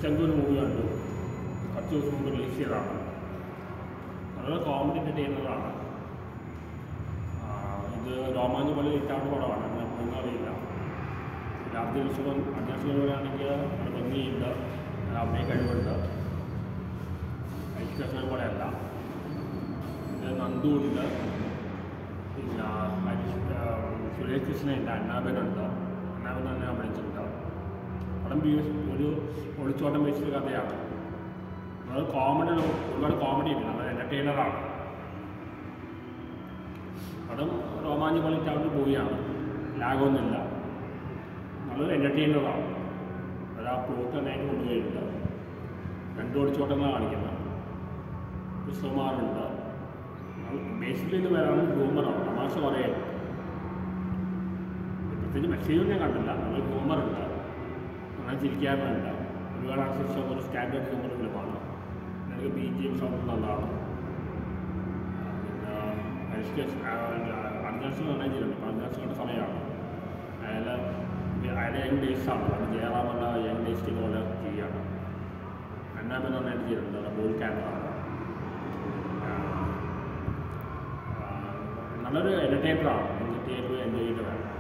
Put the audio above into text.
ചങ്ക് ഒരു മൂവി കണ്ടു കുറച്ച് ദിവസം മുമ്പ് റിലീസ് ചെയ്തതാണ് നല്ല കോമഡി എൻ്റർടൈനറാണ് ഇത് രോമാഞ്ച പോലെ ഇട്ടാണ് പടമാണ് അങ്ങനെ ഒന്നും അറിയില്ല രാത്രി ദിവസം അന്വേഷണമാണെങ്കിൽ നല്ല ഭംഗിയുണ്ട് നല്ല അഭിനയ കഴിവുണ്ട് ഐശ്വര്യ പോലെയല്ല ഇത് നന്ദു ഉണ്ട് പിന്നെ ഹരീഷ് സുരേഷ് കൃഷ്ണനുണ്ട് അന്നാബനുണ്ട് അന്നാബൻ തന്നെ അഭിനയിച്ചിട്ടുണ്ട് പടം ബി- ഒരു ഒളിച്ചോട്ടം വെച്ചൊരു കഥയാണ് അത് കോമഡി ഒരുപാട് കോമഡി ഉണ്ട് നമ്മൾ എൻ്റർടൈനറാണ് പടം രോമാഞ്ച പോലെ ടൗണിൽ പോവുകയാണ് ലാഗൊന്നുമില്ല നല്ലൊരു എൻ്റർടൈനറാണ് അത് ആ പ്ലോട്ട് നന്നായിട്ട് കൊണ്ടുപോയിട്ടുണ്ട് രണ്ട് ഒളിച്ചോട്ടങ്ങളാണ് കാണിക്കുന്നത് കൃഷ്ണകുമാറുണ്ട് ബേസിക്കലി ഇത് വരാനും ഹ്യൂമറാണ് തമാശ കുറേ പ്രത്യേകിച്ച് മെസ്സേജൊന്നും ഞാൻ കണ്ടില്ല നല്ല ഹ്യൂമറുണ്ട് നന്നായി ചിരിക്കാറുണ്ട് ഒരുപാട് ആർട്ടിസ്റ്റ് ഒരു സ്റ്റാൻഡേർഡ് ഹ്യൂമർ ഫിലിമാണ് എനിക്ക് ബി ജി എം സൗണ്ട് നല്ലതാണ് പിന്നെ ഹരിഷ്കേഷ് അർജാസ് നന്നായി ചെയ്യുന്നുണ്ട് ഇപ്പോൾ അർജാസിൻ്റെ സമയമാണ് അയാൾ അയാളെ യങ് ഡേയ്സാണ് അത് ജയറാമല്ല യങ് ഡേയ്സ് പോലെ ചെയ്യുകയാണ് അന്നാമൻ നന്നായിട്ട് ചെയ്യുന്നുണ്ട് ബോൾ ക്യാമറ ആണ് നല്ലൊരു എൻ്റർടൈനറാണ് തിയേറ്ററിൽ എൻജോയ് ചെയ്തിട്ട് വേണം